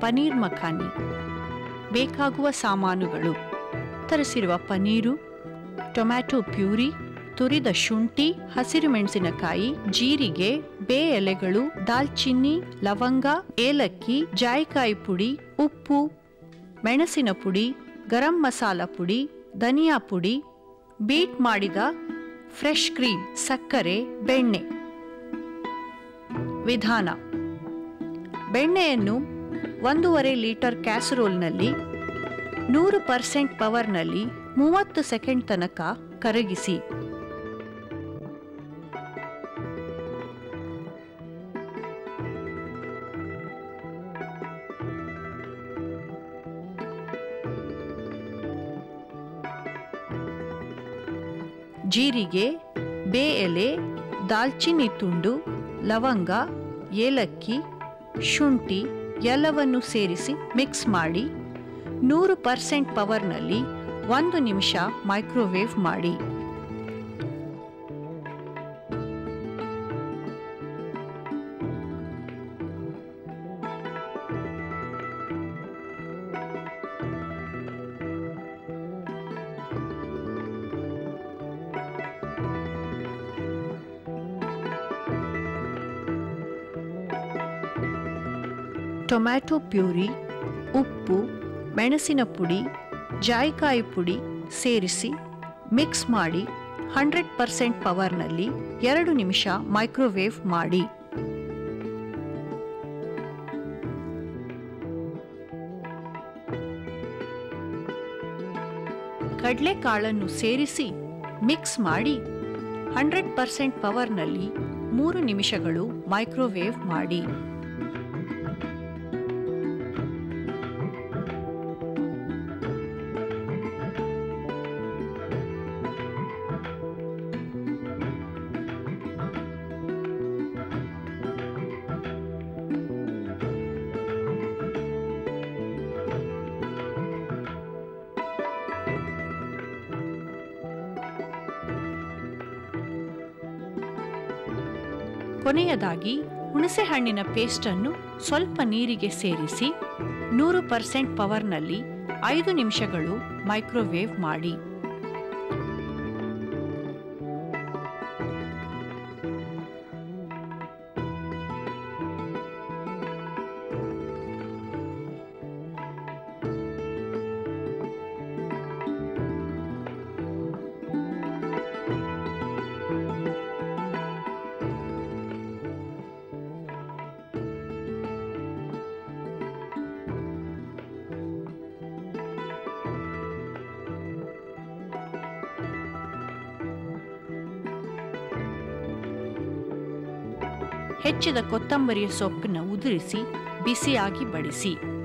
ಪನೀರ್ ಮಖಾನಿ ಬೇಕಾಗುವ ಸಾಮಾನುಗಳು ತರಿಸಿರುವ ಪನೀರು ಟೊಮ್ಯಾಟೊ ಪ್ಯೂರಿ ತುರಿದ ಶುಂಠಿ ಹಸಿರು ಮೆಣಸಿನಕಾಯಿ ಜೀರಿಗೆ ಬೇ ಎಲೆಗಳು ದಾಲ್ಚಿನ್ನಿ ಲವಂಗ ಏಲಕ್ಕಿ ಜಾಯಿಕಾಯಿ ಪುಡಿ ಉಪ್ಪು ಮೆಣಸಿನ ಪುಡಿ ಗರಂ ಮಸಾಲ ಪುಡಿ ಧನಿಯಾ ಪುಡಿ ಬೀಟ್ ಮಾಡಿದ ಫ್ರೆಶ್ ಕ್ರೀಮ್ ಸಕ್ಕರೆ ಬೆಣ್ಣೆ ವಿಧಾನ ಬೆಣ್ಣೆಯನ್ನು ಒಂದೂವರೆ ಲೀಟರ್ ಕ್ಯಾಸರೋಲ್ನಲ್ಲಿ ನೂರು ಪರ್ಸೆಂಟ್ ಪವರ್ನಲ್ಲಿ ಮೂವತ್ತು ಸೆಕೆಂಡ್ ತನಕ ಕರಗಿಸಿ ಜೀರಿಗೆ ಬೇ ಎಲೆ ದಾಲ್ಚಿನ್ನಿ ತುಂಡು ಲವಂಗ ಏಲಕ್ಕಿ ಶುಂಠಿ ಎಲ್ಲವನ್ನು ಸೇರಿಸಿ ಮಿಕ್ಸ್ ಮಾಡಿ ನೂರು ಪರ್ಸೆಂಟ್ ಪವರ್ನಲ್ಲಿ ಒಂದು ನಿಮಿಷ ಮೈಕ್ರೋವೇವ್ ಮಾಡಿ ಟೊಮ್ಯಾಟೊ ಪ್ಯೂರಿ ಉಪ್ಪು ಮೆಣಸಿನ ಪುಡಿ ಜಾಯಿಕಾಯಿ ಪುಡಿ ಸೇರಿಸಿ ಮಿಕ್ಸ್ ಮಾಡಿ ಹಂಡ್ರೆಡ್ ಪರ್ಸೆಂಟ್ ಪವರ್ನಲ್ಲಿ ಎರಡು ನಿಮಿಷ ಮೈಕ್ರೋವೇವ್ ಮಾಡಿ ಕಡಲೆಕಾಳನ್ನು ಸೇರಿಸಿ ಮಿಕ್ಸ್ ಮಾಡಿ ಹಂಡ್ರೆಡ್ ಪರ್ಸೆಂಟ್ ಪವರ್ನಲ್ಲಿ ಮೂರು ನಿಮಿಷಗಳು ಮೈಕ್ರೋವೇವ್ ಮಾಡಿ ಕೊನೆಯದಾಗಿ ಹುಣಸೆಹಣ್ಣಿನ ಪೇಸ್ಟನ್ನು ಸ್ವಲ್ಪ ನೀರಿಗೆ ಸೇರಿಸಿ ನೂರು ಪರ್ಸೆಂಟ್ ಪವರ್ನಲ್ಲಿ ಐದು ನಿಮಿಷಗಳು ಮೈಕ್ರೋವೇವ್ ಮಾಡಿ ಹೆಚ್ಚಿದ ಕೊತ್ತಂಬರಿಯ ಸೊಪ್ಪನ್ನು ಉದುರಿಸಿ ಬಿಸಿಯಾಗಿ ಬಡಿಸಿ